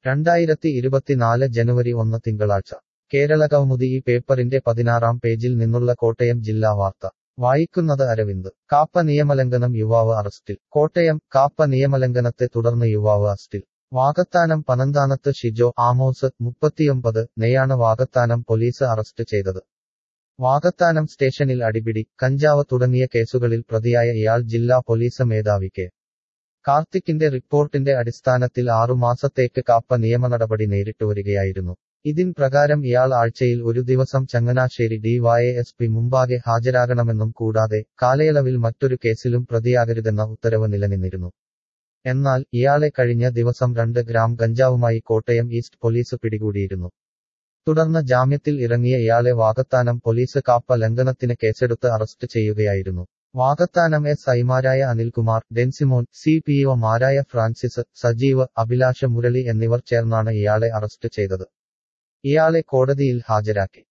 രണ്ടായിരത്തി ഇരുപത്തിനാല് ജനുവരി ഒന്ന് തിങ്കളാഴ്ച കേരളകൗമുദി ഈ പേപ്പറിന്റെ പതിനാറാം പേജിൽ നിന്നുള്ള കോട്ടയം ജില്ലാ വാർത്ത വായിക്കുന്നത് അരവിന്ദ് കാപ്പ നിയമലംഘനം യുവാവ് അറസ്റ്റിൽ കോട്ടയം കാപ്പ നിയമലംഘനത്തെ തുടർന്ന് യുവാവ് അറസ്റ്റിൽ വാകത്താനം പനന്താനത്ത് ഷിജോ ആമോസ് മുപ്പത്തിയൊമ്പത് നെയാണ് വാകത്താനം പോലീസ് അറസ്റ്റ് ചെയ്തത് വാകത്താനം സ്റ്റേഷനിൽ അടിപിടി കഞ്ചാവ് തുടങ്ങിയ കേസുകളിൽ പ്രതിയായ ഇയാൾ ജില്ലാ പോലീസ് മേധാവി കെ കാർത്തിക്കിന്റെ റിപ്പോർട്ടിന്റെ അടിസ്ഥാനത്തിൽ ആറുമാസത്തേക്ക് കാപ്പ നിയമനടപടി നേരിട്ടുവരികയായിരുന്നു ഇതിൻ പ്രകാരം ഇയാൾ ആഴ്ചയിൽ ഒരു ദിവസം ചങ്ങനാശ്ശേരി ഡിവൈഎസ്പി മുമ്പാകെ ഹാജരാകണമെന്നും കൂടാതെ കാലയളവിൽ മറ്റൊരു കേസിലും പ്രതിയാകരുതെന്ന ഉത്തരവ് നിലനിന്നിരുന്നു എന്നാൽ ഇയാളെ കഴിഞ്ഞ ദിവസം രണ്ട് ഗ്രാം ഗഞ്ചാവുമായി കോട്ടയം ഈസ്റ്റ് പോലീസ് പിടികൂടിയിരുന്നു തുടർന്ന് ജാമ്യത്തിൽ ഇറങ്ങിയ ഇയാളെ വാകത്താനം പോലീസ് കാപ്പ ലംഘനത്തിന് കേസെടുത്ത് അറസ്റ്റ് ചെയ്യുകയായിരുന്നു വാകത്താനം എസ് ഐമാരായ അനിൽകുമാർ ഡെൻസിമോൻ സി പി ഒമാരായ ഫ്രാൻസിസ് സജീവ് അഭിലാഷ മുരളി എന്നിവർ ചേർന്നാണ് ഇയാളെ അറസ്റ്റ് ചെയ്തത് ഇയാളെ കോടതിയിൽ ഹാജരാക്കി